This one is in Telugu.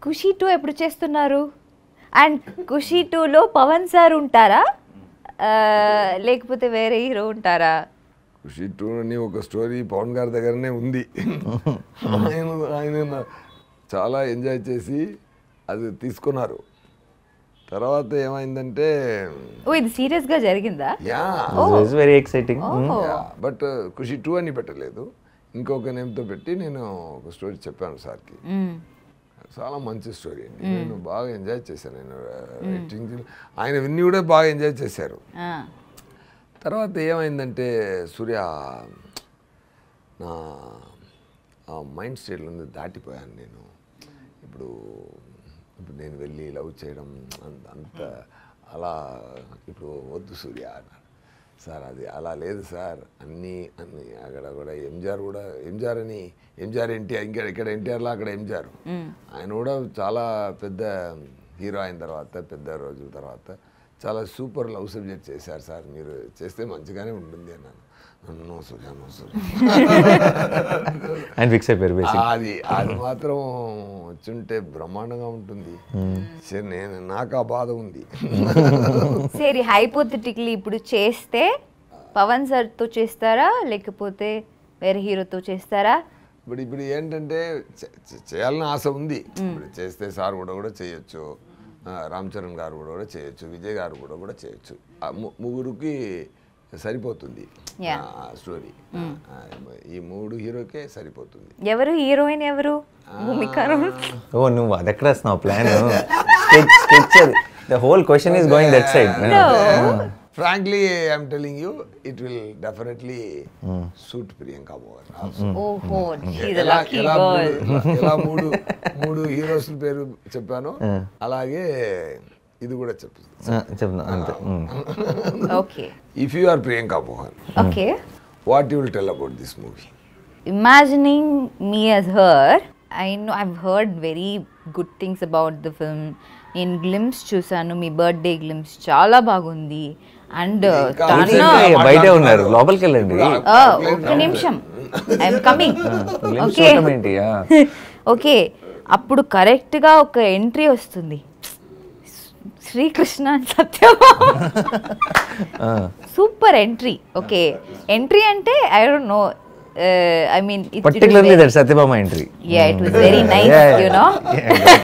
ఖుషి టూ ఎప్పుడు చేస్తున్నారు అండ్ ఖుషి టూలో పవన్ సార్ ఉంటారా ఆ, లేకపోతే వేరే హీరో ఉంటారా ఖుషి టూ అని ఒక స్టోరీ పవన్ గారి దగ్గరనే ఉంది ఆయన ఆయన చాలా ఎంజాయ్ చేసి అది తీసుకున్నారు తర్వాత ఏమైందంటే ఓ ఇది సీరియస్ గా జరిగిందా yeah it's very exciting but Kushi too అని పెట్టలేదు ఇంకొక నేమ్తో పెట్టి నేను ఒక స్టోరీ చెప్పాను సార్కి మ్మ్. చాలా మంచి స్టోరీ అండి నేను బాగా ఎంజాయ్ చేశాను నేను రైటింగ్ ఆయన విన్ని కూడా బాగా ఎంజాయ్ చేశారు ఆ. తర్వాత ఏమైందంటే సూర్య నా ఆ మైండ్ స్టేట్లో ఉంది దాటిపోయాను నేను ఇప్పుడు ఇప్పుడు నేను వెళ్ళి లవ్ చేయడం అంత అంత అలా ఇప్పుడు వద్దు సూర్య అన్నాడు సార్ అది అలా లేదు సార్ అన్నీ అన్నీ అక్కడ కూడా ఎంజిఆర్ కూడా ఎంజిఆర్ అని ఎంజిఆర్ ఎన్టీఆర్ ఇంకా ఇక్కడ ఎన్టీఆర్లో అక్కడ ఎంజిఆర్ ఆయన కూడా చాలా పెద్ద హీరో అయిన తర్వాత పెద్ద రోజుల తర్వాత చాలా సూపర్ లవ్ సబ్జెక్ట్ చేశారు సార్ మీరు చేస్తే మంచిగానే ఉంటుంది అన్నాను no Surya no Surya and fix అయిపోయారు బేసిక్ అది అది మాత్రం వచ్చుంటే బ్రహ్మాండంగా ఉంటుంది సరే నేను నాకు ఆ బాధ ఉంది సరే హైపోథెటిక్లీ ఇప్పుడు చేస్తే పవన్ సార్తో చేస్తారా లేకపోతే వేరే హీరోతో చేస్తారా ఇప్పుడు ఇప్పుడు ఏంటంటే చే- చే- చేయాలని ఆశ ఉంది ఇప్పుడు చేస్తే సార్ కూడా కూడా చేయొచ్చు ఆ, రామ్ చరణ్ గారు కూడా కూడా చేయొచ్చు విజయ్ గారు కూడా కూడా చేయొచ్చు ఆ ము- ముగ్గురికి సరిపోతుంది Yeah. ఆ స్టోరీ ఆ, ఈ మూడు హీరోకే సరిపోతుంది ఎవరు హీరోయిన్ ఎవరు భూమిక ఓ నువ్వు అది ఎక్కడ వస్తున్నావు plan sketch sketch the whole question is going that side frankly I'm telling you it will definitely suit Priyanka Mohan also. ఓహో షీఈ్ ఎలా లక్కీ ఎలా గర్ల్ మూడు- ఎలా మూడు మూడు హీరోస్ పేరు చెప్పాను అలాగే ఇది కూడా చెప్పు చెప్తున్నా అంతే Mm. Okay if you are Priyanka Mohan okay what you will tell about this movie imagining me as her i know i've heard very good things about the film నేను గ్లిమ్స్ చూసాను మీ బర్త్డే గ్లిమ్స్ చాలా బాగుంది అండ్ ఇంకా తన recently బయటే ఉన్నారు లోపలికి వెళ్ళండి ఆ, ఒక్క నిమిషం ఐఎమ్ కమింగ్ glimpse ఓకే చూడటం ఏంటి ఆ. ఓకే అప్పుడు కరెక్ట్గా ఒక ఎంట్రీ వస్తుంది శ్రీకృష్ణ అని సత్యం సూపర్ ఎంట్రీ ఓకే ఎంట్రీ అంటే I don't know I mean particularly that Satyabhama entry Yeah, it was very nice, you know.